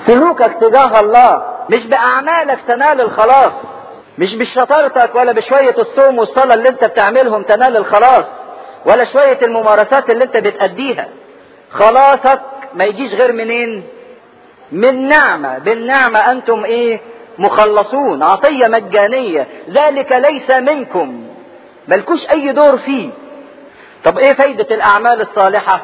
سلوكك تجاه الله مش بأعمالك تنال الخلاص مش بشطارتك ولا بشوية الصوم والصلاة اللي انت بتعملهم تنال الخلاص ولا شوية الممارسات اللي انت بتأديها خلاصك ما يجيش غير منين من نعمة بالنعمة انتم ايه مخلصون عطية مجانية ذلك ليس منكم ملكوش اي دور فيه طب ايه فايدة الاعمال الصالحة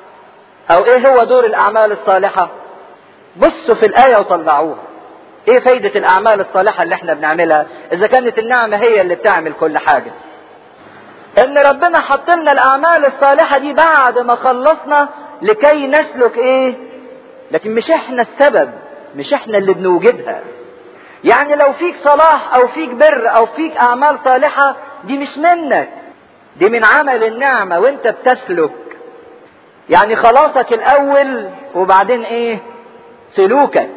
او ايه هو دور الاعمال الصالحة بصوا في الاية وطلعوها ايه فايدة الاعمال الصالحة اللي احنا بنعملها اذا كانت النعمة هي اللي بتعمل كل حاجة ان ربنا حط لنا الاعمال الصالحة دي بعد ما خلصنا لكي نسلك ايه لكن مش احنا السبب مش احنا اللي بنوجدها يعني لو فيك صلاح او فيك بر او فيك اعمال صالحة دي مش منك دي من عمل النعمة وانت بتسلك يعني خلاصك الاول وبعدين ايه سلوكك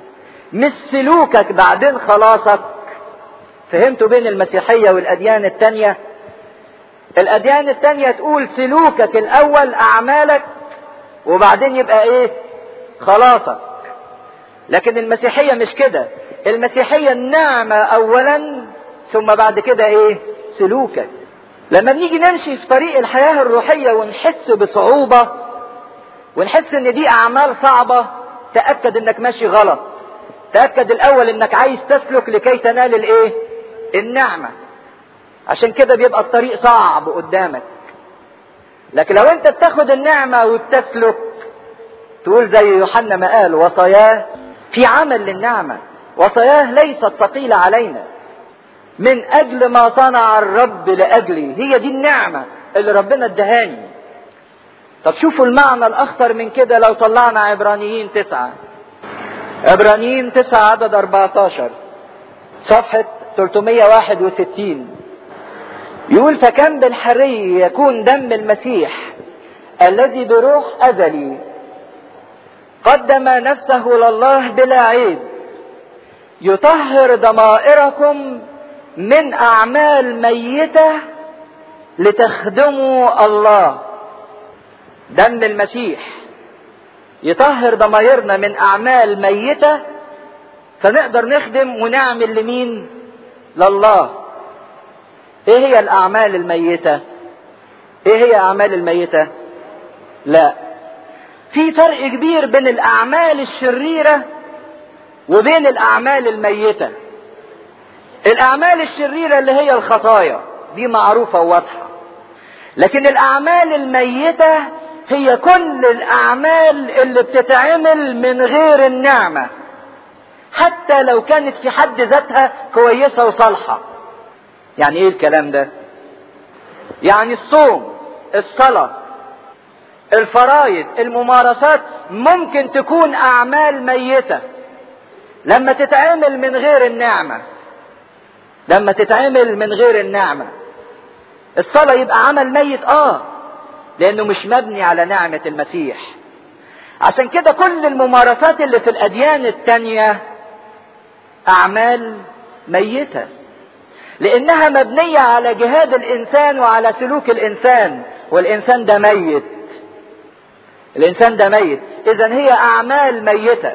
مش سلوكك بعدين خلاصك فهمتوا بين المسيحية والاديان التانية الاديان التانية تقول سلوكك الاول اعمالك وبعدين يبقى ايه خلاصك لكن المسيحية مش كده المسيحية النعمة اولا ثم بعد كده ايه سلوكك لما بنيجي نمشي في طريق الحياة الروحية ونحس بصعوبة ونحس ان دي اعمال صعبة تأكد انك ماشي غلط تأكد الاول انك عايز تسلك لكي تنال الايه النعمة عشان كده بيبقى الطريق صعب قدامك لكن لو انت بتاخد النعمة وبتسلك تقول زي يوحنا ما قال وصاياه في عمل للنعمة وصاياه ليست ثقيلة علينا من اجل ما صنع الرب لاجلي هي دي النعمة اللي ربنا ادهاني طب شوفوا المعنى الاخطر من كده لو طلعنا عبرانيين تسعة عبرانيين تسعة عدد 14 صفحة 361 يقول فكم بالحري يكون دم المسيح الذي بروح أزلي قدم نفسه لله بلا عيب يطهر ضمائركم من أعمال ميتة لتخدموا الله دم المسيح يطهر ضمائرنا من أعمال ميتة فنقدر نخدم ونعمل لمين لله ايه هي الاعمال الميتة ايه هي اعمال الميتة لا في فرق كبير بين الاعمال الشريرة وبين الاعمال الميتة الاعمال الشريرة اللي هي الخطايا دي معروفة وواضحة لكن الاعمال الميتة هي كل الاعمال اللي بتتعمل من غير النعمة حتى لو كانت في حد ذاتها كويسة وصالحة يعني ايه الكلام ده يعني الصوم الصلاة الفرايد الممارسات ممكن تكون اعمال ميتة لما تتعمل من غير النعمة لما تتعمل من غير النعمة الصلاة يبقى عمل ميت اه لانه مش مبني على نعمة المسيح عشان كده كل الممارسات اللي في الاديان التانية اعمال ميته لانها مبنية على جهاد الانسان وعلى سلوك الانسان والانسان ده ميت الانسان ده ميت اذا هي اعمال ميتة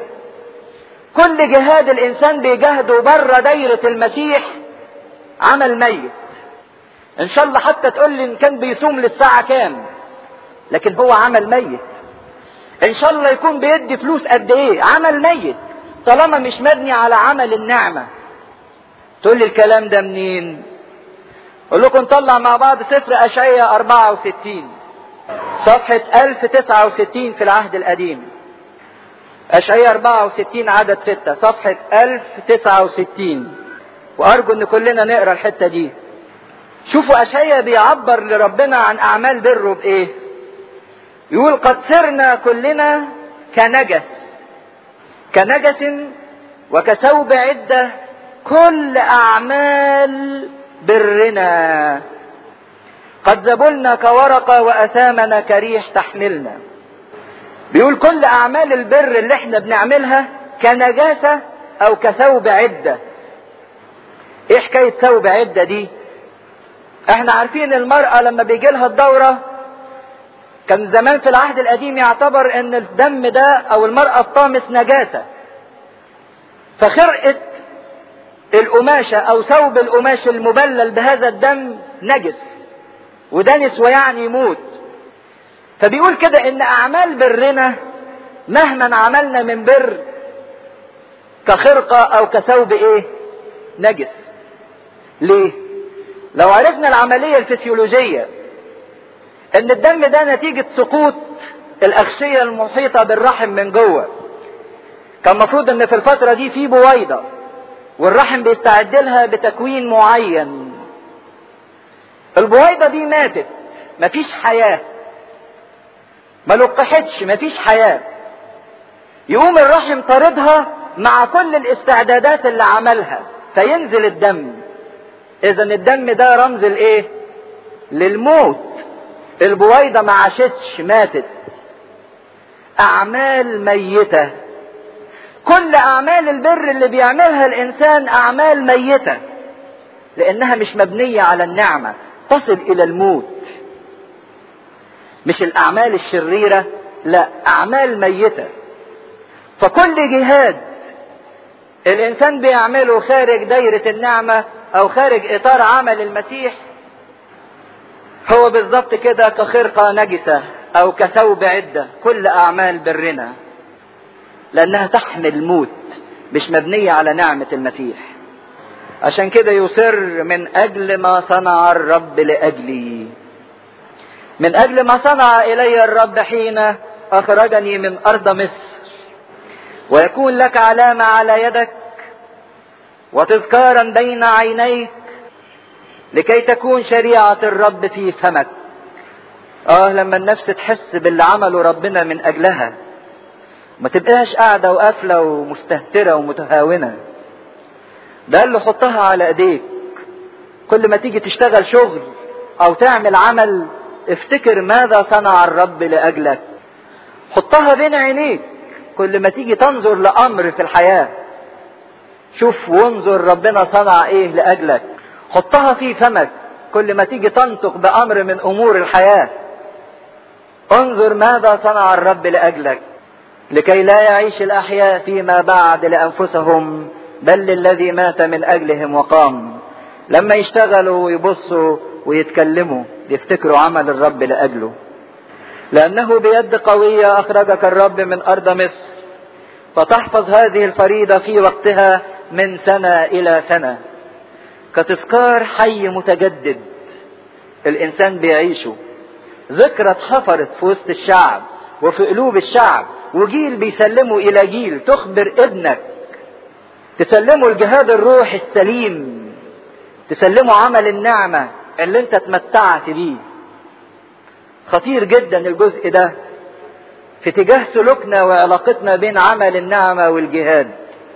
كل جهاد الانسان بيجاهده بره دايرة المسيح عمل ميت ان شاء الله حتى تقول لي ان كان بيصوم للساعة كام لكن هو عمل ميت ان شاء الله يكون بيدي فلوس قد ايه عمل ميت طالما مش مبني على عمل النعمه تقول لي الكلام ده منين اقول لكم نطلع مع بعض سفر اشعياء 64 صفحة 1069 في العهد القديم اشعياء 64 عدد 6 صفحة 1069 وارجو ان كلنا نقرا الحتة دي شوفوا اشعياء بيعبر لربنا عن اعمال بره بايه يقول قد سرنا كلنا كنجس كنجس وكثوب عده كل اعمال برنا قد زبلنا كورقة واثامنا كريح تحملنا بيقول كل اعمال البر اللي احنا بنعملها كنجاسة او كثوب عدة ايه حكاية ثوب عدة دي احنا عارفين المرأة لما بيجي لها الدورة كان زمان في العهد القديم يعتبر ان الدم ده او المرأة الطامس نجاسة فخرقة القماشة او ثوب القماش المبلل بهذا الدم نجس ودنس ويعني يموت فبيقول كده ان اعمال برنا مهما عملنا من بر كخرقة او كثوب ايه نجس ليه لو عرفنا العملية الفسيولوجية ان الدم ده نتيجة سقوط الاغشية المحيطة بالرحم من جوه كان المفروض ان في الفترة دي في بويضة والرحم بيستعد لها بتكوين معين البويضة دي ماتت مفيش حياة ما لقحتش مفيش حياة يقوم الرحم طاردها مع كل الاستعدادات اللي عملها فينزل الدم اذا الدم ده رمز الايه للموت البويضة ما عاشتش ماتت اعمال ميتة كل اعمال البر اللي بيعملها الانسان اعمال ميتة لانها مش مبنية على النعمة تصل الى الموت مش الاعمال الشريرة لا اعمال ميتة فكل جهاد الانسان بيعمله خارج دايرة النعمة او خارج اطار عمل المسيح هو بالظبط كده كخرقة نجسة او كثوب عدة كل اعمال برنا لانها تحمل موت مش مبنية على نعمة المسيح عشان كده يصر من اجل ما صنع الرب لاجلي من اجل ما صنع الي الرب حين اخرجني من ارض مصر ويكون لك علامة على يدك وتذكارا بين عينيك لكي تكون شريعة الرب في فمك اه لما النفس تحس باللي عمله ربنا من اجلها ما تبقاش قاعدة وقافلة ومستهترة ومتهاونة ده اللي حطها على ايديك كل ما تيجي تشتغل شغل او تعمل عمل افتكر ماذا صنع الرب لاجلك حطها بين عينيك كل ما تيجي تنظر لامر في الحياه شوف وانظر ربنا صنع ايه لاجلك حطها في فمك كل ما تيجي تنطق بامر من امور الحياه انظر ماذا صنع الرب لاجلك لكي لا يعيش الاحياء فيما بعد لانفسهم بل للذي مات من اجلهم وقام لما يشتغلوا ويبصوا ويتكلموا يفتكروا عمل الرب لاجله لانه بيد قويه اخرجك الرب من ارض مصر فتحفظ هذه الفريضه في وقتها من سنه الى سنه كتذكار حي متجدد الانسان بيعيشه ذكرى اتحفرت في وسط الشعب وفي قلوب الشعب وجيل بيسلمه الى جيل تخبر ابنك تسلمه الجهاد الروحي السليم تسلمه عمل النعمه اللي انت اتمتعت بيه خطير جدا الجزء ده في اتجاه سلوكنا وعلاقتنا بين عمل النعمة والجهاد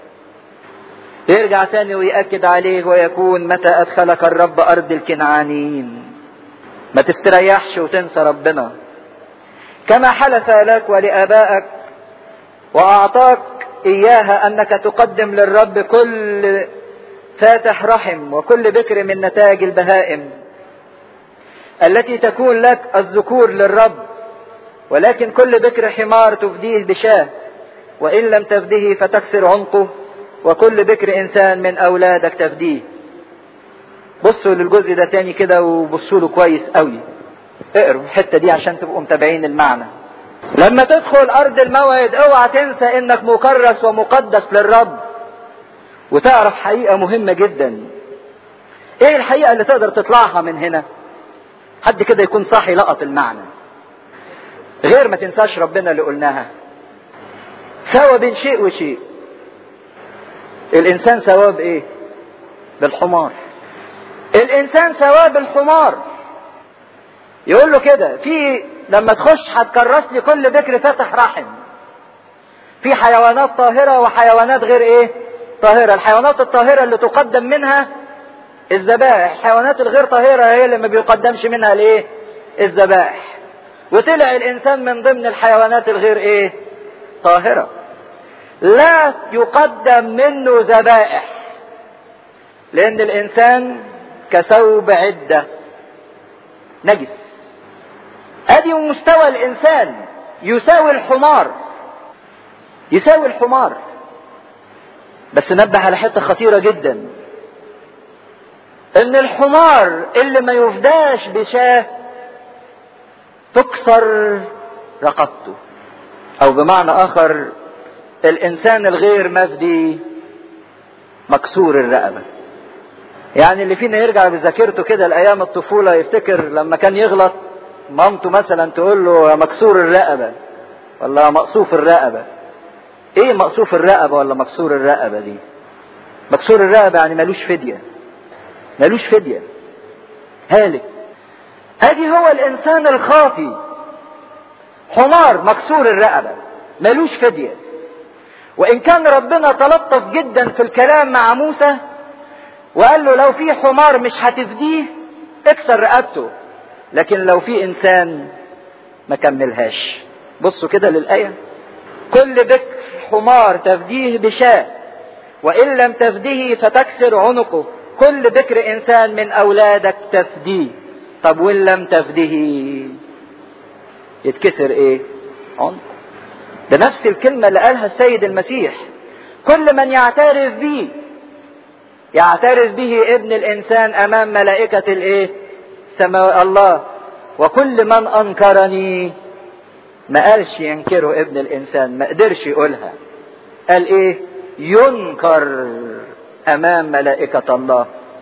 يرجع تاني ويأكد عليه ويكون متى أدخلك الرب أرض الكنعانيين ما تستريحش وتنسى ربنا كما حلف لك ولآبائك وأعطاك إياها أنك تقدم للرب كل فاتح رحم وكل بكر من نتاج البهائم التي تكون لك الذكور للرب ولكن كل بكر حمار تفديه بشاه وإن لم تفديه فتكسر عنقه وكل بكر إنسان من أولادك تفديه بصوا للجزء ده تاني كده وبصوا له كويس قوي اقروا الحتة دي عشان تبقوا متابعين المعنى لما تدخل أرض الموعد اوعى تنسى إنك مكرس ومقدس للرب وتعرف حقيقة مهمة جدا ايه الحقيقة اللي تقدر تطلعها من هنا حد كده يكون صاحي لقط المعنى غير ما تنساش ربنا اللي قلناها سوى بين شيء وشيء الانسان سواه بايه بالحمار الانسان سواه بالحمار يقول له كده في لما تخش هتكرس لي كل بكر فتح رحم في حيوانات طاهره وحيوانات غير ايه طاهره الحيوانات الطاهره اللي تقدم منها الذبائح الحيوانات الغير طاهرة هي اللي ما بيقدمش منها الايه الذبائح وطلع الانسان من ضمن الحيوانات الغير ايه طاهرة لا يقدم منه ذبائح لان الانسان كثوب عدة نجس ادي مستوى الانسان يساوي الحمار يساوي الحمار بس نبه على حته خطيره جدا ان الحمار اللي ما يفداش بشاه تكسر رقبته او بمعنى اخر الانسان الغير مفدي مكسور الرقبه يعني اللي فينا يرجع بذاكرته كده لايام الطفوله يفتكر لما كان يغلط مامته مثلا تقول له يا مكسور الرقبه ولا مقصوف الرقبه ايه مقصوف الرقبه ولا مكسور الرقبه دي مكسور الرقبه يعني ملوش فديه ملوش فديه هالك ادي هو الانسان الخاطي حمار مكسور الرقبه ملوش فديه وان كان ربنا تلطف جدا في الكلام مع موسى وقال له لو في حمار مش هتفديه اكسر رقبته لكن لو في انسان ما كملهاش بصوا كده للايه كل بكر حمار تفديه بشاة وان لم تفديه فتكسر عنقه كل بكر انسان من اولادك تفديه طب وان لم تفديه يتكسر ايه عنقه ده نفس الكلمة اللي قالها السيد المسيح كل من يعترف به يعترف به ابن الانسان امام ملائكة الايه سماء الله وكل من انكرني ما قالش ينكره ابن الانسان ما قدرش يقولها قال ايه ينكر امام ملائكة الله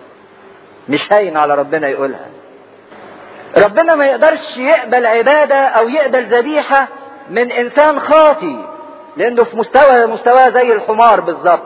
مش هين على ربنا يقولها ربنا ما يقدرش يقبل عبادة او يقبل ذبيحة من انسان خاطي لانه في مستوى مستوى زي الحمار بالظبط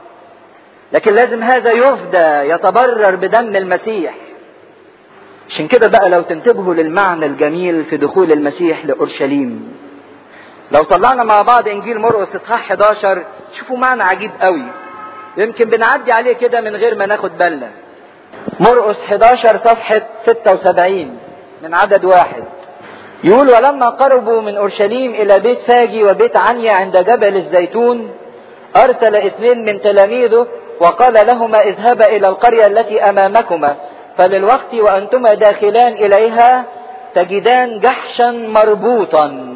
لكن لازم هذا يفدى يتبرر بدم المسيح عشان كده بقى لو تنتبهوا للمعنى الجميل في دخول المسيح لأورشليم لو طلعنا مع بعض انجيل مرقس اصحاح 11 شوفوا معنى عجيب قوي يمكن بنعدي عليه كده من غير ما ناخد بالنا مرقس 11 صفحة 76 من عدد واحد يقول ولما قربوا من اورشليم الى بيت فاجي وبيت عنيا عند جبل الزيتون ارسل اثنين من تلاميذه وقال لهما اذهبا الى القريه التي امامكما فللوقت وانتما داخلان اليها تجدان جحشا مربوطا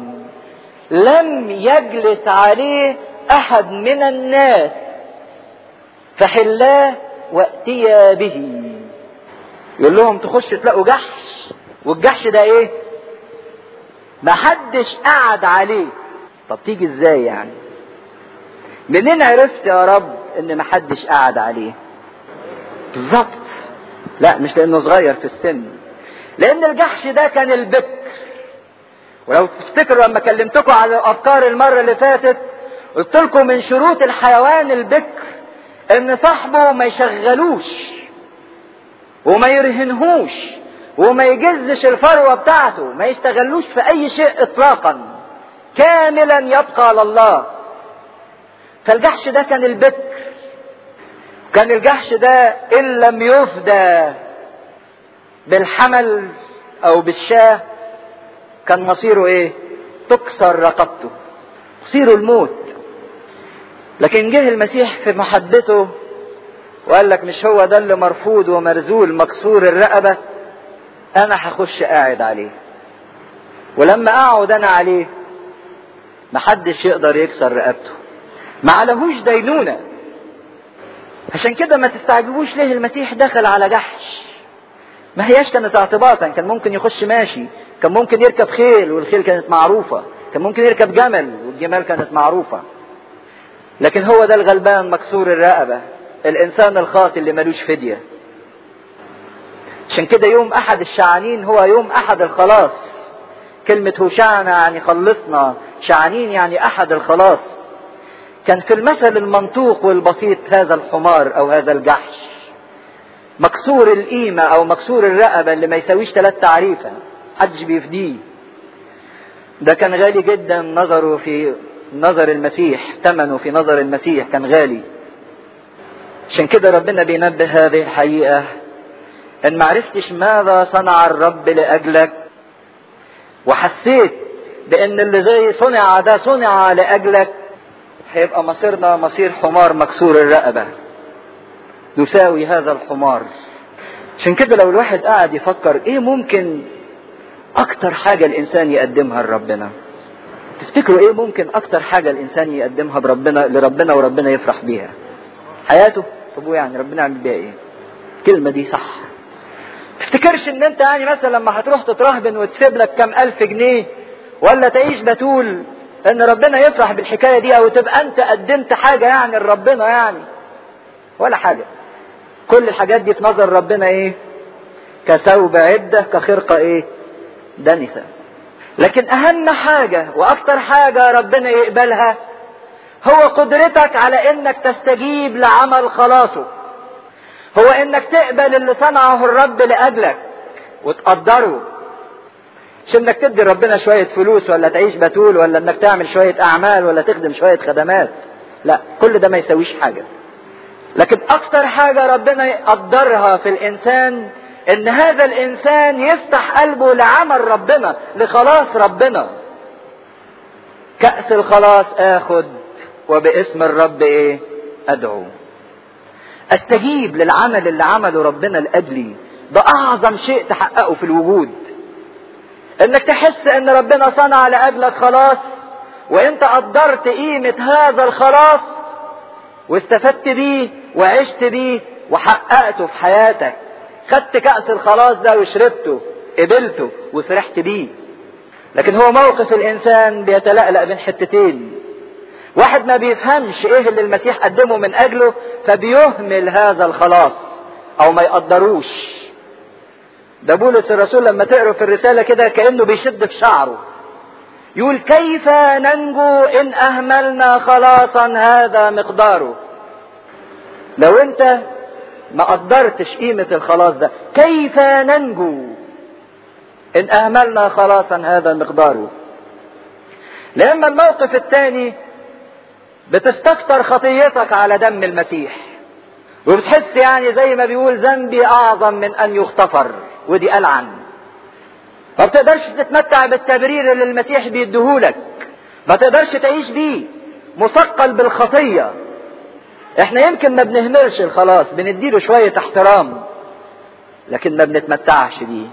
لم يجلس عليه احد من الناس فحلاه واتيا به يقول لهم تخش تلاقوا جحش والجحش ده ايه محدش قعد عليه طب تيجي ازاي يعني منين عرفت يا رب ان محدش قعد عليه بالظبط لا مش لانه صغير في السن لان الجحش ده كان البكر ولو تفتكروا لما كلمتكم على الافكار المره اللي فاتت قلت لكم من شروط الحيوان البكر ان صاحبه ما يشغلوش وما يرهنهوش وما يجزش الفروة بتاعته ما يستغلوش في اي شيء اطلاقا كاملا يبقى لله فالجحش ده كان البكر كان الجحش ده ان لم يفدى بالحمل او بالشاه كان مصيره ايه تكسر رقبته مصيره الموت لكن جه المسيح في محبته وقال لك مش هو ده اللي مرفوض ومرزول مكسور الرقبه انا هخش قاعد عليه ولما اقعد انا عليه محدش يقدر يكسر رقبته ما عليهوش دينونة عشان كده ما تستعجبوش ليه المسيح دخل على جحش ما هياش كانت اعتباطا كان ممكن يخش ماشي كان ممكن يركب خيل والخيل كانت معروفة كان ممكن يركب جمل والجمال كانت معروفة لكن هو ده الغلبان مكسور الرقبة الانسان الخاطئ اللي ملوش فديه عشان كده يوم احد الشعانين هو يوم احد الخلاص كلمة هوشعنا يعني خلصنا شعانين يعني احد الخلاص كان في المثل المنطوق والبسيط هذا الحمار او هذا الجحش مكسور القيمة او مكسور الرقبة اللي ما يساويش ثلاث تعريفة محدش بيفديه ده كان غالي جدا نظره في نظر المسيح ثمنه في نظر المسيح كان غالي عشان كده ربنا بينبه هذه الحقيقة ان معرفتش ماذا صنع الرب لاجلك وحسيت بان اللي زي صنع ده صنع لاجلك هيبقى مصيرنا مصير حمار مكسور الرقبة نساوي هذا الحمار عشان كده لو الواحد قاعد يفكر ايه ممكن اكتر حاجة الانسان يقدمها لربنا تفتكروا ايه ممكن اكتر حاجة الانسان يقدمها بربنا لربنا وربنا يفرح بيها حياته طب يعني ربنا يعمل بيها ايه الكلمه دي صح تفتكرش ان انت يعني مثلا لما هتروح تترهبن وتسيب لك كام الف جنيه ولا تعيش بتول ان ربنا يفرح بالحكايه دي او تبقى انت قدمت حاجه يعني لربنا يعني ولا حاجه كل الحاجات دي في نظر ربنا ايه كثوب عده كخرقه ايه دنسه لكن اهم حاجه واكتر حاجه ربنا يقبلها هو قدرتك على انك تستجيب لعمل خلاصه هو انك تقبل اللي صنعه الرب لاجلك وتقدره مش انك تدي ربنا شوية فلوس ولا تعيش بتول ولا انك تعمل شوية اعمال ولا تخدم شوية خدمات لا كل ده ما يسويش حاجة لكن اكتر حاجة ربنا يقدرها في الانسان ان هذا الانسان يفتح قلبه لعمل ربنا لخلاص ربنا كأس الخلاص اخد وباسم الرب ايه ادعو استجيب للعمل اللي عمله ربنا لاجلي ده اعظم شيء تحققه في الوجود انك تحس ان ربنا صنع لاجلك خلاص وانت قدرت قيمة هذا الخلاص واستفدت بيه وعشت بيه وحققته في حياتك خدت كأس الخلاص ده وشربته قبلته وفرحت بيه لكن هو موقف الانسان بيتلألأ بين حتتين واحد ما بيفهمش ايه اللي المسيح قدمه من اجله فبيهمل هذا الخلاص او ما يقدروش ده بولس الرسول لما تقروا في الرسالة كده كأنه بيشد في شعره يقول كيف ننجو إن أهملنا خلاصا هذا مقداره لو أنت ما قدرتش قيمة الخلاص ده كيف ننجو إن أهملنا خلاصا هذا مقداره لأما الموقف الثاني بتستكتر خطيتك على دم المسيح وبتحس يعني زي ما بيقول ذنبي أعظم من أن يغتفر ودي ألعن ما بتقدرش تتمتع بالتبرير اللي المسيح بيديهولك ما تقدرش تعيش بيه مثقل بالخطية احنا يمكن ما بنهملش الخلاص بنديله شوية احترام لكن ما بنتمتعش بيه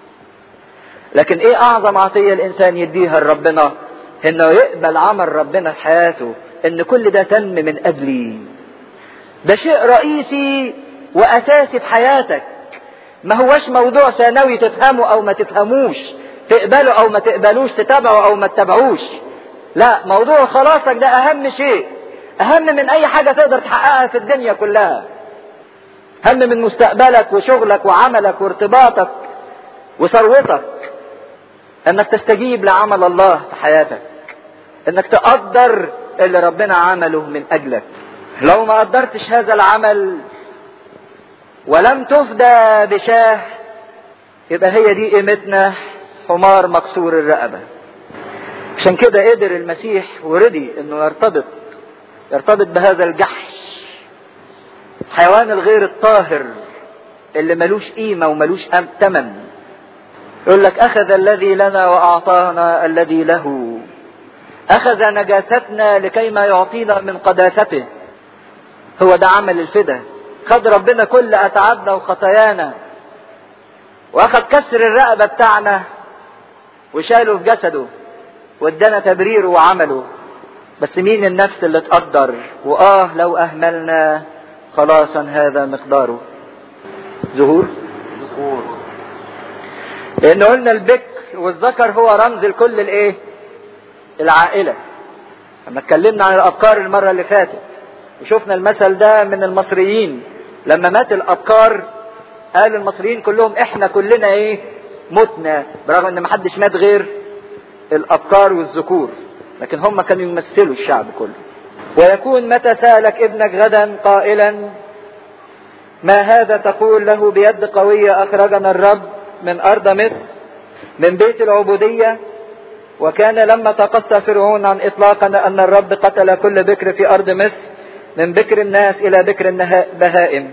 لكن ايه اعظم عطية الانسان يديها لربنا انه يقبل عمل ربنا في حياته ان كل ده تم من اجلي ده شيء رئيسي واساسي في حياتك ما هوش موضوع ثانوي تفهمه او ما تفهموش تقبله او ما تقبلوش تتابعه او ما تتابعوش لا موضوع خلاصك ده اهم شيء اهم من اي حاجة تقدر تحققها في الدنيا كلها هم من مستقبلك وشغلك وعملك وارتباطك وثروتك انك تستجيب لعمل الله في حياتك انك تقدر اللي ربنا عمله من اجلك لو ما قدرتش هذا العمل ولم تفدى بشاه يبقى هي دي قيمتنا حمار مكسور الرقبة عشان كده قدر المسيح ورضي انه يرتبط يرتبط بهذا الجحش الحيوان الغير الطاهر اللي ملوش قيمة وملوش ثمن يقول لك أخذ الذي لنا وأعطانا الذي له أخذ نجاستنا لكي ما يعطينا من قداسته هو ده عمل الفدا خد ربنا كل أتعابنا وخطايانا وأخذ كسر الرقبة بتاعنا وشاله في جسده وادانا تبريره وعمله بس مين النفس اللي تقدر وآه لو أهملنا خلاصا هذا مقداره ظهور ذكور لأن قلنا البكر والذكر هو رمز لكل الإيه؟ العائلة لما اتكلمنا عن الأبكار المرة اللي فاتت وشفنا المثل ده من المصريين لما مات الأبكار قال المصريين كلهم احنا كلنا ايه متنا برغم ان محدش مات غير الأبكار والذكور لكن هم كانوا يمثلوا الشعب كله ويكون متى سالك ابنك غدا قائلا ما هذا تقول له بيد قوية أخرجنا الرب من أرض مصر من بيت العبودية وكان لما تقصى فرعون عن إطلاقنا أن الرب قتل كل بكر في أرض مصر من بكر الناس إلى بكر البهائم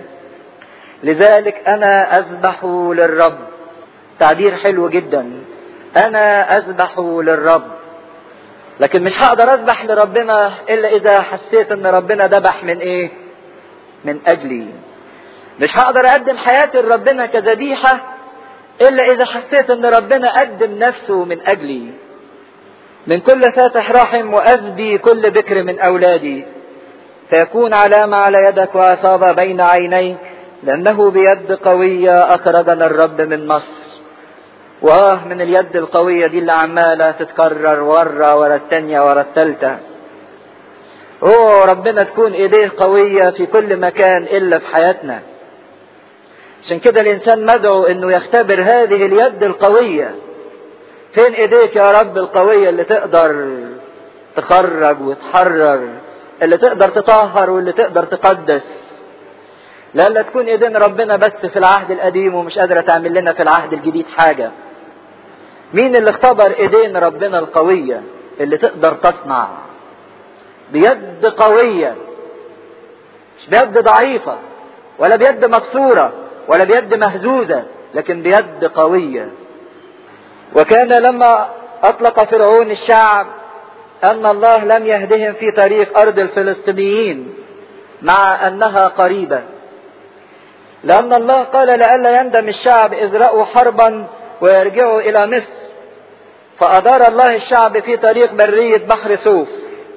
لذلك أنا أذبح للرب تعبير حلو جدا أنا أذبح للرب لكن مش هقدر أذبح لربنا إلا إذا حسيت إن ربنا ذبح من إيه؟ من أجلي مش هقدر أقدم حياتي لربنا كذبيحة إلا إذا حسيت إن ربنا قدم نفسه من أجلي من كل فاتح رحم وأفدي كل بكر من أولادي فيكون علامة على يدك وعصابة بين عينيك لأنه بيد قوية أخرجنا الرب من مصر وآه من اليد القوية دي اللي عمالة تتكرر ورا ورا التانية ورا التالتة اوه ربنا تكون ايديه قوية في كل مكان الا في حياتنا عشان كده الانسان مدعو انه يختبر هذه اليد القوية فين ايديك يا رب القوية اللي تقدر تخرج وتحرر اللي تقدر تطهر واللي تقدر تقدس لا تكون ايدين ربنا بس في العهد القديم ومش قادرة تعمل لنا في العهد الجديد حاجة مين اللي اختبر ايدين ربنا القوية اللي تقدر تصنع بيد قوية مش بيد ضعيفة ولا بيد مكسورة ولا بيد مهزوزة لكن بيد قوية وكان لما أطلق فرعون الشعب أن الله لم يهدهم في طريق أرض الفلسطينيين مع أنها قريبة لأن الله قال لئلا يندم الشعب إذ رأوا حربا ويرجعوا إلى مصر فأدار الله الشعب في طريق برية بحر سوف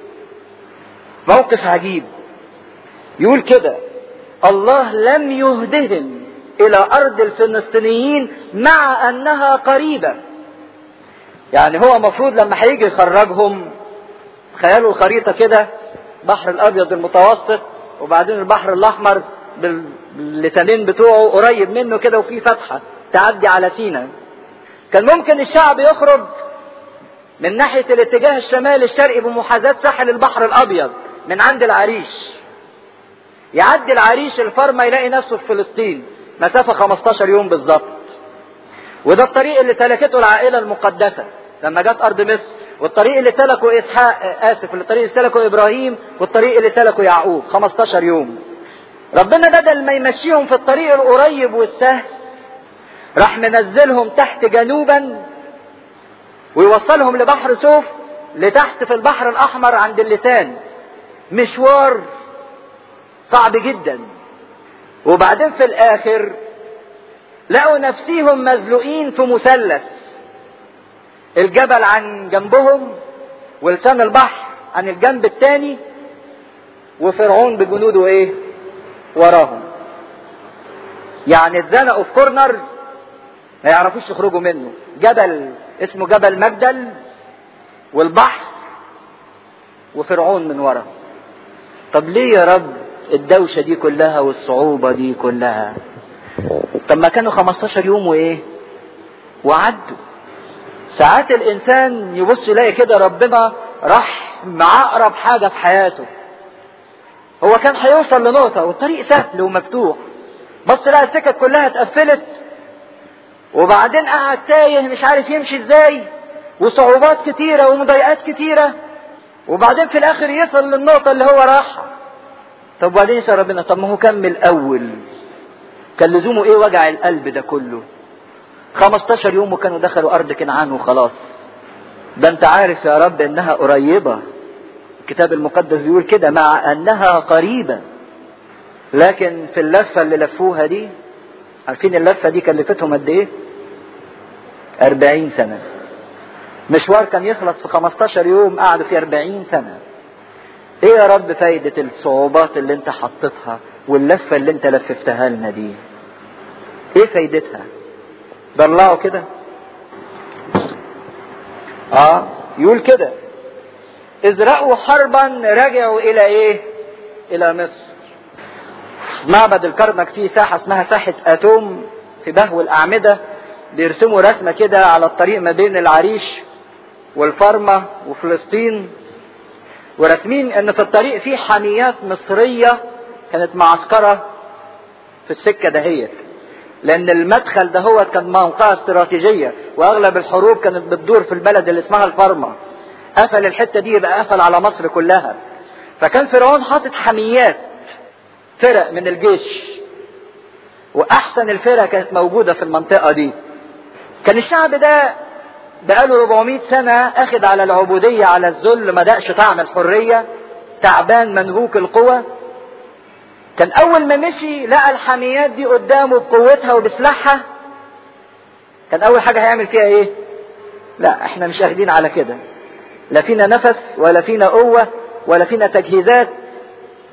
موقف عجيب يقول كده الله لم يهدهم إلى أرض الفلسطينيين مع أنها قريبة يعني هو المفروض لما هيجي يخرجهم تخيلوا الخريطة كده بحر الأبيض المتوسط وبعدين البحر الأحمر باللسانين بتوعه قريب منه كده وفي فتحة تعدي على سينا كان ممكن الشعب يخرج من ناحية الاتجاه الشمالي الشرقي بمحاذاة ساحل البحر الأبيض من عند العريش يعدي العريش الفرمة يلاقي نفسه في فلسطين مسافة 15 يوم بالظبط وده الطريق اللي سلكته العائلة المقدسة لما جت أرض مصر والطريق اللي سلكه إسحاق آسف الطريق اللي سلكه إبراهيم والطريق اللي سلكه يعقوب 15 يوم ربنا بدل ما يمشيهم في الطريق القريب والسهل راح منزلهم تحت جنوبا ويوصلهم لبحر سوف لتحت في البحر الأحمر عند اللسان مشوار صعب جدا وبعدين في الآخر لقوا نفسيهم مزلوقين في مثلث الجبل عن جنبهم ولسان البحر عن الجنب الثاني وفرعون بجنوده ايه وراهم يعني اتزنقوا في كورنر ما يعرفوش يخرجوا منه جبل اسمه جبل مجدل والبحر وفرعون من ورا طب ليه يا رب الدوشة دي كلها والصعوبة دي كلها طب ما كانوا 15 يوم وايه وعدوا ساعات الانسان يبص يلاقي كده ربنا راح مع اقرب حاجة في حياته هو كان هيوصل لنقطة والطريق سهل ومفتوح بص لقى السكك كلها اتقفلت وبعدين قعد تايه مش عارف يمشي ازاي وصعوبات كتيرة ومضايقات كتيرة وبعدين في الاخر يصل للنقطة اللي هو راحها طب وبعدين يسأل ربنا طب ما هو كمل اول كان لزومه ايه وجع القلب ده كله 15 يوم وكانوا دخلوا ارض كنعان وخلاص ده انت عارف يا رب انها قريبة الكتاب المقدس بيقول كده مع انها قريبة لكن في اللفة اللي لفوها دي عارفين اللفة دي كلفتهم قد ايه 40 سنة مشوار كان يخلص في 15 يوم قعدوا فيه 40 سنة ايه يا رب فايدة الصعوبات اللي انت حطيتها واللفة اللي انت لففتها لنا دي ايه فايدتها ضلعوا كده اه يقول كده اذ رأوا حربا رجعوا الى ايه الى مصر معبد الكرنك فيه ساحة اسمها ساحة اتوم في بهو الاعمدة بيرسموا رسمة كده على الطريق ما بين العريش والفرمة وفلسطين ورسمين ان في الطريق في حاميات مصرية كانت معسكرة في السكة دهيت لان المدخل ده هو كان موقع استراتيجية واغلب الحروب كانت بتدور في البلد اللي اسمها الفرمة قفل الحتة دي يبقى قفل على مصر كلها فكان فرعون حاطط حميات فرق من الجيش واحسن الفرق كانت موجودة في المنطقة دي كان الشعب ده بقاله 400 سنة اخد على العبودية على الذل ما دقش طعم الحرية تعبان منهوك القوى كان اول ما مشي لقى الحاميات دي قدامه بقوتها وبسلاحها كان اول حاجة هيعمل فيها ايه لا احنا مش اخدين على كده لا فينا نفس ولا فينا قوة ولا فينا تجهيزات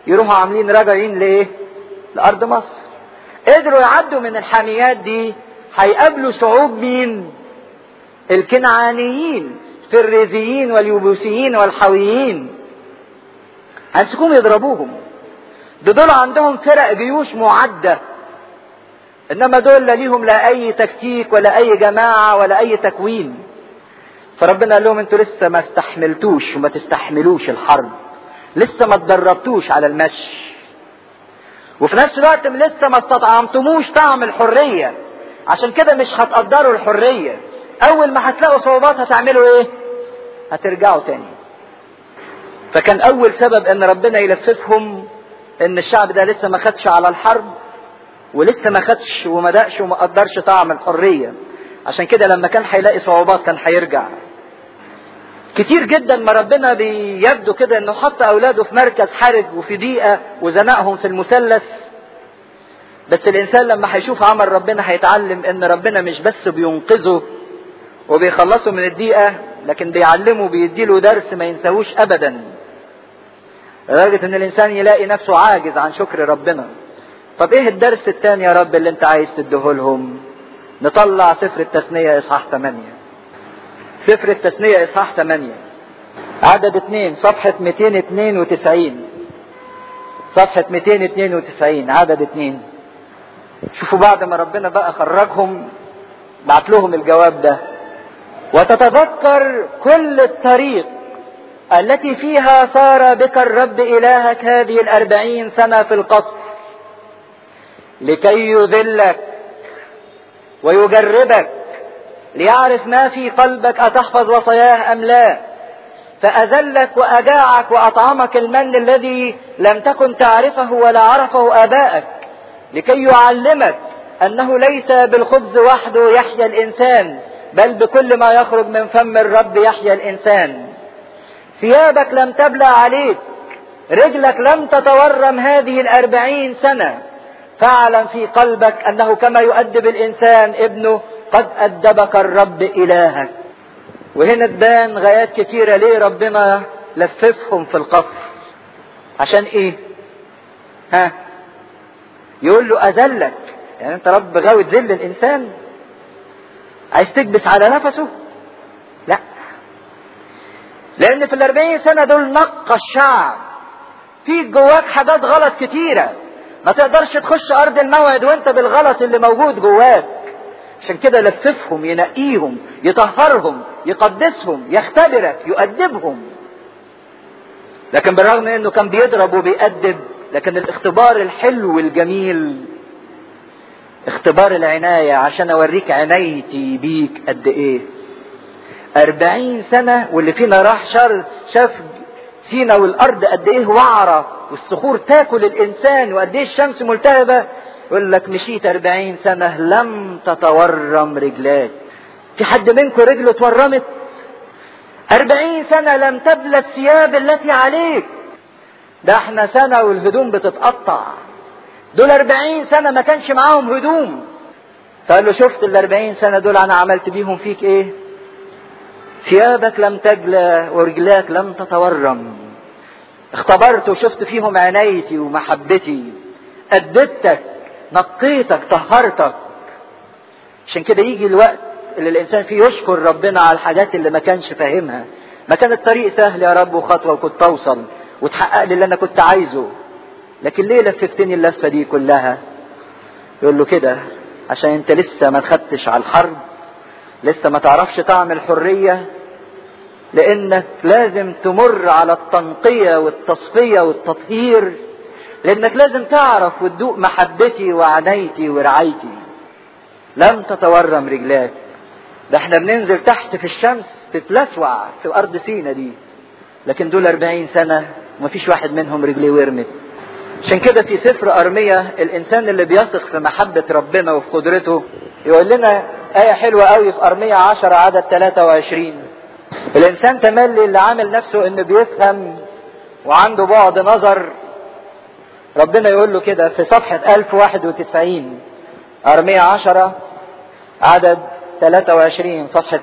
يروحوا عاملين راجعين لايه لارض مصر قدروا يعدوا من الحاميات دي هيقابلوا شعوب مين الكنعانيين الفريزيين واليبوسيين والحويين هيمسكوهم يضربوهم ده دول عندهم فرق جيوش معدة انما دول لا ليهم لا اي تكتيك ولا اي جماعة ولا اي تكوين فربنا قال لهم انتوا لسه ما استحملتوش وما تستحملوش الحرب لسه ما اتدربتوش على المشي وفي نفس الوقت لسه ما استطعمتموش طعم الحرية عشان كده مش هتقدروا الحرية اول ما هتلاقوا صعوبات هتعملوا ايه هترجعوا تاني فكان اول سبب ان ربنا يلففهم ان الشعب ده لسه ما خدش على الحرب ولسه ما خدش وما دقش وما قدرش طعم الحرية عشان كده لما كان هيلاقي صعوبات كان هيرجع كتير جدا ما ربنا بيبدو كده انه حط اولاده في مركز حرج وفي ضيقة وزنقهم في المثلث بس الانسان لما هيشوف عمل ربنا هيتعلم ان ربنا مش بس بينقذه وبيخلصه من الضيقة لكن بيعلمه بيديله درس ما ينساهوش ابدا لدرجة ان الانسان يلاقي نفسه عاجز عن شكر ربنا طب ايه الدرس التاني يا رب اللي انت عايز تديهولهم نطلع سفر التثنية اصحاح 8 سفر التثنية اصحاح 8 عدد 2 صفحة 292 صفحة 292 عدد 2 شوفوا بعد ما ربنا بقى خرجهم بعت لهم الجواب ده وتتذكر كل الطريق التي فيها صار بك الرب إلهك هذه الأربعين سنة في القصر لكي يذلك ويجربك ليعرف ما في قلبك أتحفظ وصاياه أم لا فأذلك وأجاعك وأطعمك المن الذي لم تكن تعرفه ولا عرفه آبائك لكي يعلمك أنه ليس بالخبز وحده يحيا الإنسان بل بكل ما يخرج من فم الرب يحيا الإنسان ثيابك لم تبلى عليك رجلك لم تتورم هذه الأربعين سنة فاعلم في قلبك أنه كما يؤدب الإنسان ابنه قد أدبك الرب إلهك وهنا تبان غايات كتيرة ليه ربنا لففهم في القصر عشان ايه ها يقول له أذلك يعني انت رب غاوي تذل الإنسان عايز تكبس على نفسه لا لأن في الأربعين سنة دول نقى الشعب في جواك حاجات غلط كتيرة ما تقدرش تخش أرض الموعد وانت بالغلط اللي موجود جواك عشان كده لففهم ينقيهم يطهرهم يقدسهم يختبرك يؤدبهم لكن بالرغم من انه كان بيضرب وبيأدب لكن الاختبار الحلو الجميل اختبار العناية عشان اوريك عنايتي بيك قد ايه أربعين سنة واللي فينا راح شر شاف سينا والأرض قد ايه وعرة والصخور تاكل الإنسان وقد ايه الشمس ملتهبة يقول لك مشيت أربعين سنة لم تتورم رجلاك في حد منكم رجله اتورمت أربعين سنة لم تبلى الثياب التي عليك ده احنا سنة والهدوم بتتقطع دول أربعين سنة ما كانش معاهم هدوم فقال له شفت الأربعين سنة دول أنا عملت بيهم فيك إيه ثيابك لم تجلى ورجلاك لم تتورم اختبرت وشفت فيهم عنايتي ومحبتي أدبتك نقيتك طهرتك عشان كده يجي الوقت اللي الإنسان فيه يشكر ربنا على الحاجات اللي ما كانش فاهمها ما كان الطريق سهل يا رب وخطوة وكنت أوصل وتحقق لي اللي أنا كنت عايزه لكن ليه لففتني اللفة دي كلها يقول له كده عشان انت لسه ما خدتش على الحرب لسه ما تعرفش طعم الحرية لانك لازم تمر على التنقية والتصفية والتطهير لانك لازم تعرف وتدوق محبتي وعنايتي ورعايتي لم تتورم رجلاك ده احنا بننزل تحت في الشمس تتلسوع في ارض سينا دي لكن دول أربعين سنة ومفيش واحد منهم رجليه ورمت عشان كده في سفر أرمية الإنسان اللي بيثق في محبة ربنا وفي قدرته يقول لنا آية حلوة قوي في أرمية عشرة عدد 23 الإنسان تملي اللي عامل نفسه إنه بيفهم وعنده بعد نظر ربنا يقول له كده في صفحة 1091 أرمية عشرة عدد 23 صفحة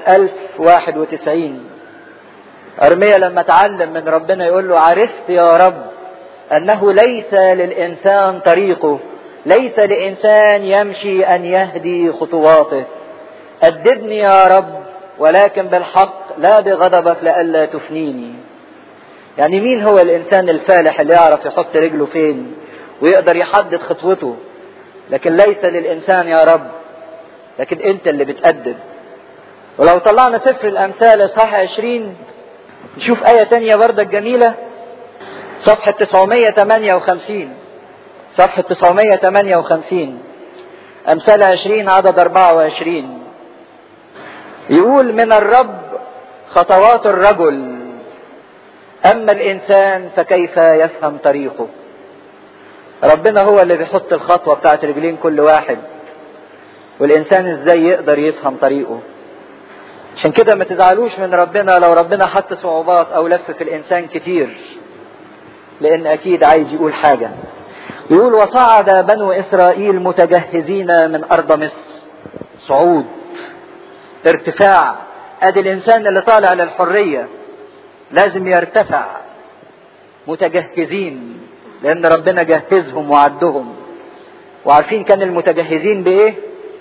1091 أرمية لما اتعلم من ربنا يقول له عرفت يا رب انه ليس للانسان طريقه ليس لانسان يمشي ان يهدي خطواته أدبني يا رب ولكن بالحق لا بغضبك لئلا تفنيني يعني مين هو الإنسان الفالح اللي يعرف يحط رجله فين ويقدر يحدد خطوته لكن ليس للإنسان يا رب لكن أنت اللي بتأدب ولو طلعنا سفر الأمثال إصحاح 20 نشوف آية تانية بردك جميلة صفحة 958 صفحة 958 أمثال 20 عدد 24 يقول من الرب خطوات الرجل أما الإنسان فكيف يفهم طريقه ربنا هو اللي بيحط الخطوة بتاعت رجلين كل واحد والإنسان إزاي يقدر يفهم طريقه عشان كده ما تزعلوش من ربنا لو ربنا حط صعوبات أو لف في الإنسان كتير لأن أكيد عايز يقول حاجة يقول وصعد بنو إسرائيل متجهزين من أرض مصر صعود ارتفاع ادي الانسان اللي طالع للحريه لازم يرتفع متجهزين لان ربنا جهزهم وعدهم وعارفين كان المتجهزين بايه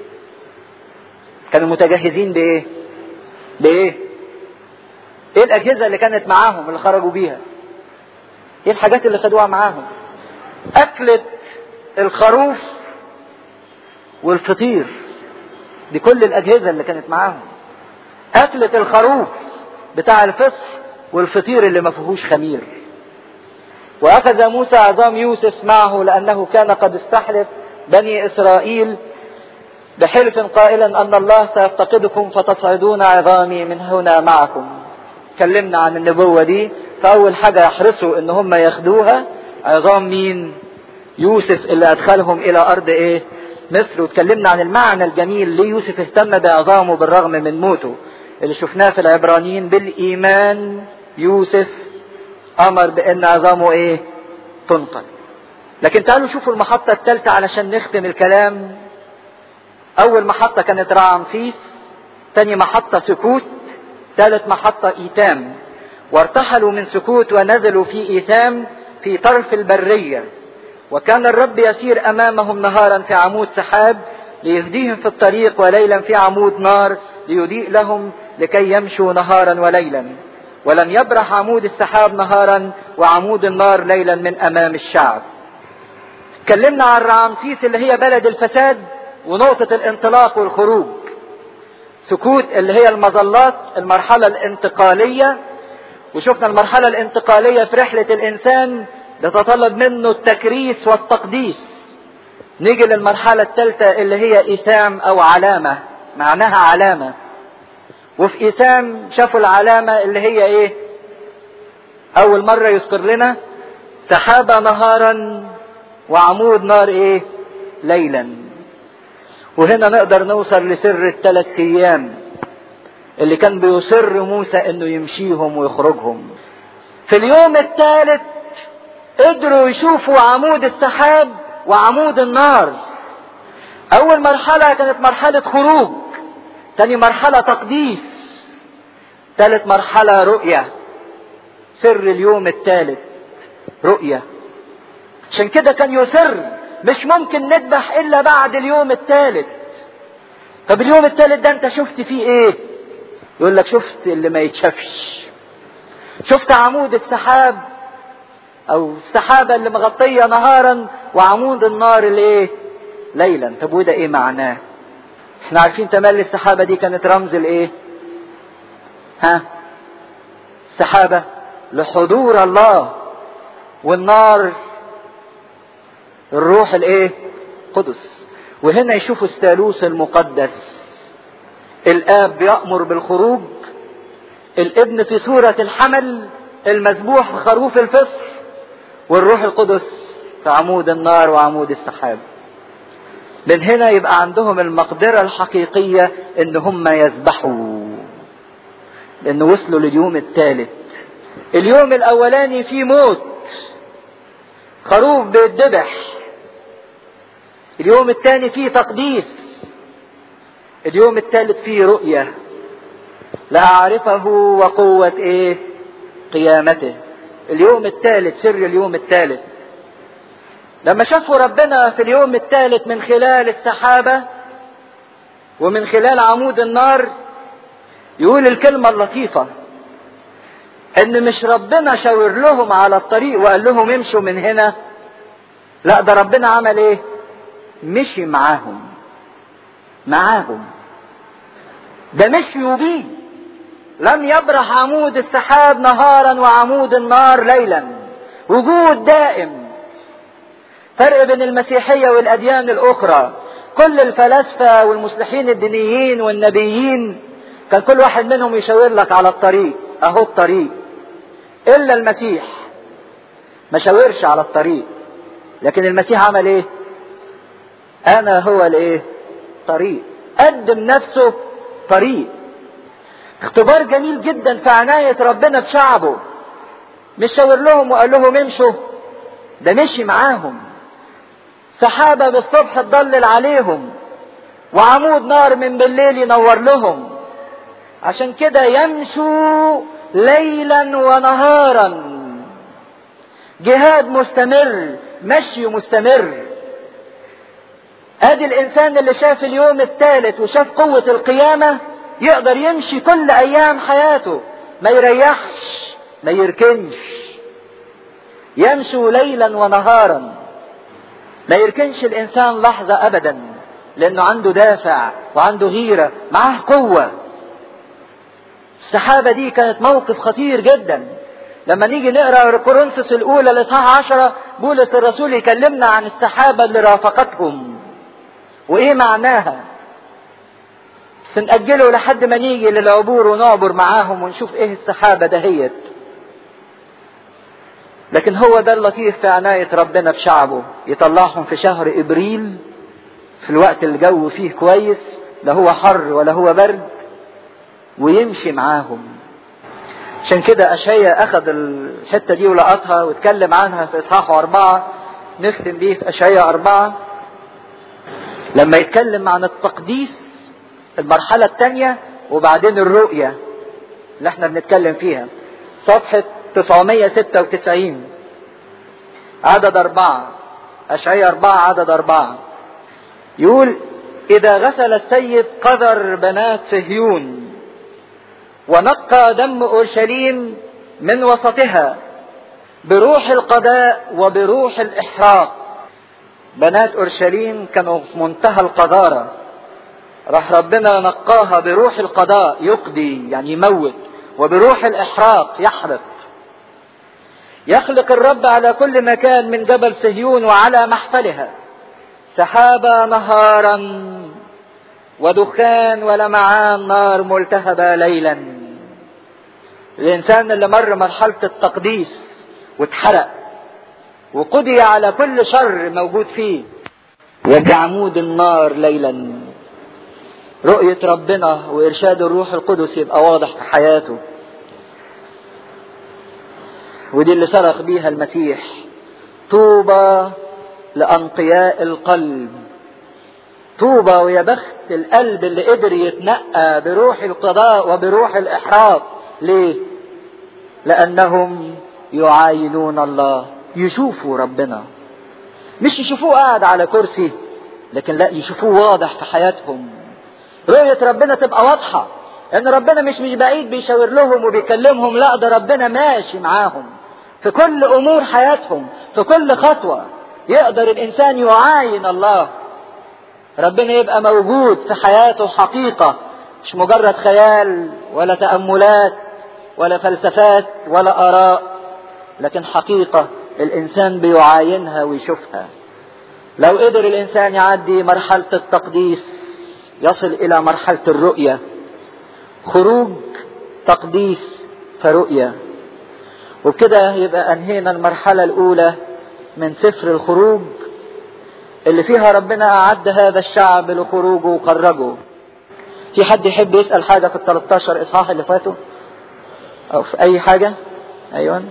كانوا متجهزين بايه بايه ايه الاجهزه اللي كانت معاهم اللي خرجوا بيها ايه الحاجات اللي خدوها معاهم اكله الخروف والفطير دي كل الأجهزة اللي كانت معاهم أكلة الخروف بتاع الفصح والفطير اللي ما فيهوش خمير وأخذ موسى عظام يوسف معه لأنه كان قد استحلف بني إسرائيل بحلف قائلا أن الله سيفتقدكم فتصعدون عظامي من هنا معكم اتكلمنا عن النبوة دي فأول حاجة يحرصوا إن هم ياخدوها عظام مين يوسف اللي أدخلهم إلى أرض إيه مصر واتكلمنا عن المعنى الجميل ليه يوسف اهتم بعظامه بالرغم من موته اللي شفناه في العبرانيين بالإيمان يوسف أمر بأن عظامه إيه تنقل لكن تعالوا شوفوا المحطة الثالثة علشان نختم الكلام أول محطة كانت رعمسيس تاني محطة سكوت ثالث محطة إيتام وارتحلوا من سكوت ونزلوا في إيتام في طرف البرية وكان الرب يسير امامهم نهارا في عمود سحاب ليهديهم في الطريق وليلا في عمود نار ليضيء لهم لكي يمشوا نهارا وليلا ولم يبرح عمود السحاب نهارا وعمود النار ليلا من امام الشعب اتكلمنا عن رعمسيس اللي هي بلد الفساد ونقطة الانطلاق والخروج سكوت اللي هي المظلات المرحلة الانتقالية وشفنا المرحلة الانتقالية في رحلة الإنسان بتطلب منه التكريس والتقديس نيجي للمرحلة الثالثة اللي هي إيثام أو علامة معناها علامة وفي إيثام شافوا العلامة اللي هي إيه أول مرة يذكر لنا سحابة نهارا وعمود نار إيه ليلا وهنا نقدر نوصل لسر الثلاث أيام اللي كان بيصر موسى إنه يمشيهم ويخرجهم في اليوم الثالث قدروا يشوفوا عمود السحاب وعمود النار اول مرحلة كانت مرحلة خروج تاني مرحلة تقديس ثالث مرحلة رؤية سر اليوم الثالث رؤية عشان كده كان يسر مش ممكن نذبح الا بعد اليوم الثالث طب اليوم الثالث ده انت شفت فيه ايه يقول لك شفت اللي ما يتشافش شفت عمود السحاب او السحابة اللي مغطية نهارا وعمود النار اللي ايه ليلا طب وده ايه معناه احنا عارفين تملي السحابة دي كانت رمز الايه ها السحابة لحضور الله والنار الروح الايه قدس وهنا يشوفوا الثالوث المقدس الاب يأمر بالخروج الابن في صورة الحمل المذبوح في خروف الفصح والروح القدس في عمود النار وعمود السحاب من هنا يبقى عندهم المقدرة الحقيقية ان هم يذبحوا لان وصلوا لليوم الثالث اليوم الاولاني فيه موت خروف بيتذبح اليوم الثاني فيه تقديس اليوم الثالث فيه رؤية لأعرفه وقوة ايه قيامته اليوم الثالث سر اليوم الثالث لما شافوا ربنا في اليوم الثالث من خلال السحابة ومن خلال عمود النار يقول الكلمة اللطيفة ان مش ربنا شاور لهم على الطريق وقال لهم امشوا من هنا لا ده ربنا عمل ايه مشي معاهم معاهم ده مشيوا بيه لم يبرح عمود السحاب نهارا وعمود النار ليلا وجود دائم فرق بين المسيحيه والاديان الاخرى كل الفلاسفه والمصلحين الدينيين والنبيين كان كل واحد منهم يشاور لك على الطريق اهو الطريق الا المسيح ما شاورش على الطريق لكن المسيح عمل ايه انا هو الايه طريق قدم نفسه طريق اختبار جميل جدا في عناية ربنا بشعبه مش شاور لهم وقال لهم امشوا ده مشي معاهم سحابة بالصبح تضلل عليهم وعمود نار من بالليل ينور لهم عشان كده يمشوا ليلا ونهارا جهاد مستمر مشي مستمر ادي الانسان اللي شاف اليوم الثالث وشاف قوة القيامة يقدر يمشي كل ايام حياته ما يريحش ما يركنش يمشوا ليلا ونهارا ما يركنش الانسان لحظة ابدا لانه عنده دافع وعنده غيرة معاه قوة السحابة دي كانت موقف خطير جدا لما نيجي نقرا كورنثوس الاولى الاصحاح 10 بولس الرسول يكلمنا عن السحابة اللي رافقتهم وايه معناها بس نأجله لحد ما نيجي للعبور ونعبر معاهم ونشوف ايه السحابة دهيت لكن هو ده اللطيف في عناية ربنا بشعبه يطلعهم في شهر ابريل في الوقت الجو فيه كويس لا هو حر ولا هو برد ويمشي معاهم عشان كده أشعيا أخذ الحتة دي ولقطها واتكلم عنها في إصحاح أربعة نختم بيه في أشعيا أربعة لما يتكلم عن التقديس المرحلة الثانية وبعدين الرؤية اللي احنا بنتكلم فيها صفحة 996 عدد أربعة أشعيا أربعة عدد أربعة يقول إذا غسل السيد قذر بنات صهيون ونقى دم اورشليم من وسطها بروح القضاء وبروح الاحراق بنات اورشليم كانوا في منتهى القذاره راح ربنا نقاها بروح القضاء يقضي يعني يموت وبروح الاحراق يحرق يخلق الرب على كل مكان من جبل صهيون وعلى محفلها سحابة نهارا ودخان ولمعان نار ملتهبة ليلا الإنسان اللي مر مرحلة التقديس واتحرق وقضي على كل شر موجود فيه وبعمود النار ليلا رؤية ربنا وإرشاد الروح القدس يبقى واضح في حياته ودي اللي صرخ بيها المسيح طوبى لأنقياء القلب طوبى ويا بخت القلب اللي قدر يتنقى بروح القضاء وبروح الإحراق ليه؟ لأنهم يعاينون الله يشوفوا ربنا مش يشوفوه قاعد على كرسي لكن لا يشوفوه واضح في حياتهم رؤية ربنا تبقى واضحة ان ربنا مش مش بعيد بيشاور لهم وبيكلمهم لا ده ربنا ماشي معاهم في كل امور حياتهم في كل خطوة يقدر الانسان يعاين الله ربنا يبقى موجود في حياته حقيقة مش مجرد خيال ولا تأملات ولا فلسفات ولا آراء لكن حقيقة الإنسان بيعاينها ويشوفها لو قدر الإنسان يعدي مرحلة التقديس يصل إلى مرحلة الرؤية خروج تقديس فرؤية وبكده يبقى أنهينا المرحلة الأولى من سفر الخروج اللي فيها ربنا أعد هذا الشعب لخروجه وخرجه في حد يحب يسأل حاجة في ال 13 إصحاح اللي فاتوا أو في أي حاجة أيوة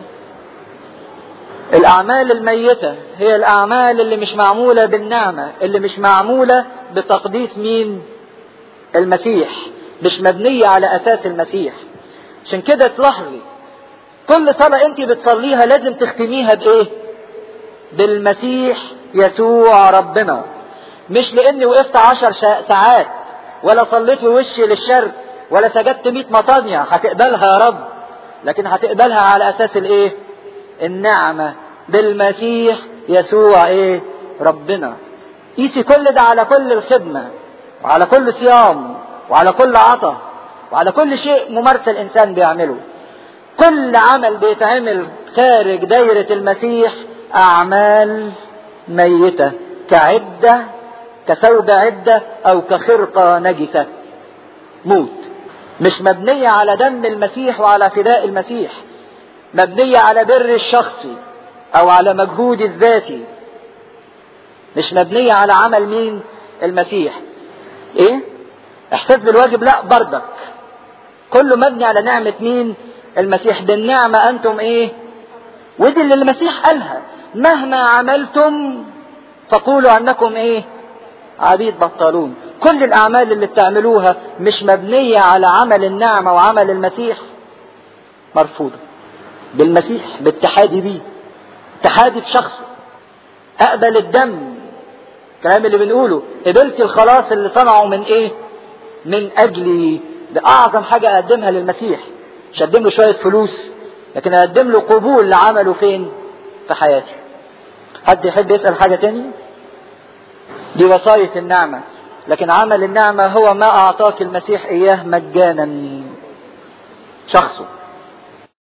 الأعمال الميتة هي الأعمال اللي مش معمولة بالنعمة اللي مش معمولة بتقديس مين المسيح مش مبنية على أساس المسيح عشان كده تلاحظي كل صلاة أنت بتصليها لازم تختميها بإيه بالمسيح يسوع ربنا مش لاني وقفت عشر ساعات ولا صليت وشي للشرق ولا سجدت مئة مطانية هتقبلها يا رب لكن هتقبلها على اساس الايه النعمة بالمسيح يسوع ايه ربنا قيسي كل ده على كل الخدمة وعلى كل صيام وعلى كل عطا وعلى كل شيء ممارسة الإنسان بيعمله كل عمل بيتعمل خارج دايرة المسيح أعمال ميتة كعدة كثوب عدة أو كخرقة نجسة موت مش مبنية على دم المسيح وعلى فداء المسيح مبنية على بر الشخصي أو على مجهود الذاتي مش مبنية على عمل مين المسيح ايه احساس بالواجب لا بردك كله مبني على نعمة مين المسيح بالنعمة انتم ايه ودي اللي المسيح قالها مهما عملتم فقولوا انكم ايه عبيد بطلون كل الاعمال اللي بتعملوها مش مبنية على عمل النعمة وعمل المسيح مرفوضة بالمسيح باتحادي بيه اتحادي بشخصه اقبل الدم الكلام اللي بنقوله قبلت الخلاص اللي صنعه من ايه من اجلي ده اعظم حاجة اقدمها للمسيح مش اقدم له شوية فلوس لكن اقدم له قبول لعمله فين في حياتي حد يحب يسأل حاجة تاني دي وصاية النعمة لكن عمل النعمة هو ما اعطاك المسيح اياه مجانا شخصه